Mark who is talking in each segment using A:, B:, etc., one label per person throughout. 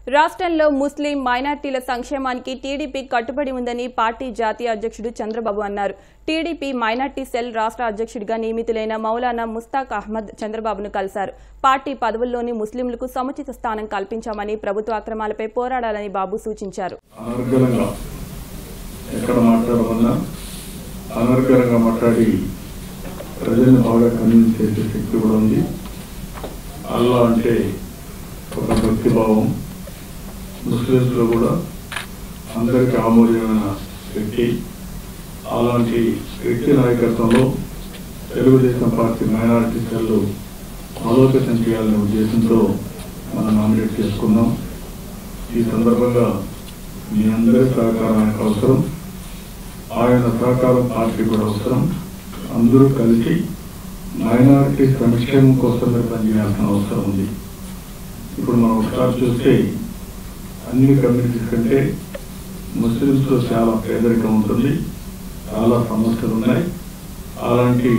A: రాష్ట్రంలో ముస్లిం మైనార్టీల సంక్షేమానికి టీడీపీ కట్టుబడి ఉందని పార్టీ జాతీయ అధ్యక్షుడు చంద్రబాబు అన్నారు టీడీపీ మైనార్టీ సెల్ రాష్ట్ర అధ్యక్షుడిగా నియమితులైన మౌలానా ముస్తాక్ అహ్మద్ చంద్రబాబును కలిశారు పార్టీ పదవుల్లోని ముస్లింలకు సముచిత స్థానం కల్పించామని ప్రభుత్వ అక్రమాలపై పోరాడాలని బాబు సూచించారు
B: అనర్గళంగా ఎక్కడ మాట్లాడమన్నా అనర్గళంగా మాట్లాడి ప్రజల్ని బాగా కన్విన్స్ చేసే శక్తి కూడా ఉంది అల్లా అంటే ఒక భక్తి భావం ముస్లింస్లో కూడా అందరికీ ఆమోదమైన వ్యక్తి అలాంటి వ్యక్తి నాయకత్వంలో తెలుగుదేశం పార్టీ మైనారిటీ సెల్లు ఆలోచన చేయాలనే ఉద్దేశంతో మనం నామినేట్ చేసుకున్నాం ఈ సందర్భంగా మీ అందరి సహకారం ఆయనకు అవసరం ఆయన సహకారం పార్టీ కూడా అవసరం అందరూ కలిసి మైనారిటీ సంక్షేమం కోసం మీరు పనిచేయాల్సిన అవసరం ఉంది ఇప్పుడు మనం ఒకసారి చూస్తే అన్ని కమ్యూనిటీస్ కంటే ముస్లిమ్స్లో చాలా పేదరికం ఉంటుంది చాలా సమస్యలు ఉన్నాయి అలాంటి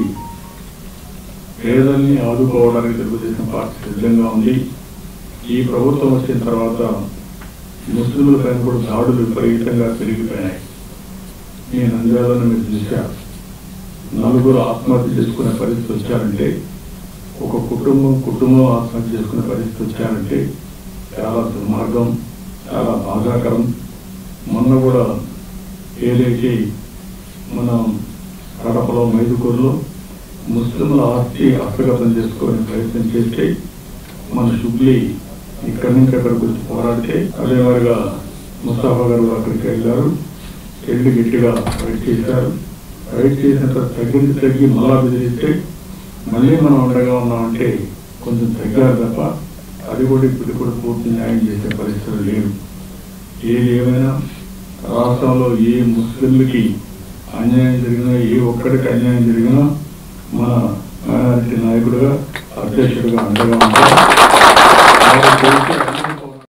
B: పేదల్ని ఆదుకోవడానికి తెలుగుదేశం పార్టీ సిద్ధంగా ఉంది ఈ ప్రభుత్వం వచ్చిన తర్వాత ముస్లింల పైన కూడా దాడులు విపరీతంగా పెరిగిపోయాయి నేను నంద్యాలను మీరు చూశారు నలుగురు ఆత్మహత్య చేసుకునే పరిస్థితి వచ్చారంటే ఒక కుటుంబం కుటుంబం ఆత్మహత్య చేసుకునే పరిస్థితి వచ్చారంటే చాలా దుర్మార్గం చాలా బాధాకరం మొన్న కూడా ఏదైతే మనం కడపలో మైదుకూరులో ముస్లింల ఆస్తి హస్తగతం చేసుకునే ప్రయత్నం చేస్తే మన షుబ్లీ ఇక్కడి నుంచి అక్కడికి వచ్చి పోరాడితే అదే మాదిరిగా ముస్తాఫా గారు కూడా అక్కడికి వెళ్ళారు వెళ్ళి గట్టిగా ఫైట్ చేశారు ఫైట్ చేసిన తర్వాత తగ్గింది తగ్గి మళ్ళా బెదిరిస్తే మళ్ళీ మనం ఉండగా ఉన్నామంటే కొంచెం తగ్గారు తప్ప అది కూడా ఇప్పుడు కూడా పూర్తి న్యాయం చేసే పరిస్థితులు లేవు ఏది ఏమైనా రాష్ట్రంలో ఏ ముస్లింలకి అన్యాయం జరిగినా ఏ ఒక్కడికి అన్యాయం జరిగినా మన మైనారిటీ నాయకుడిగా అధ్యక్షుడిగా అండగా ఉంటాం వారు చేసే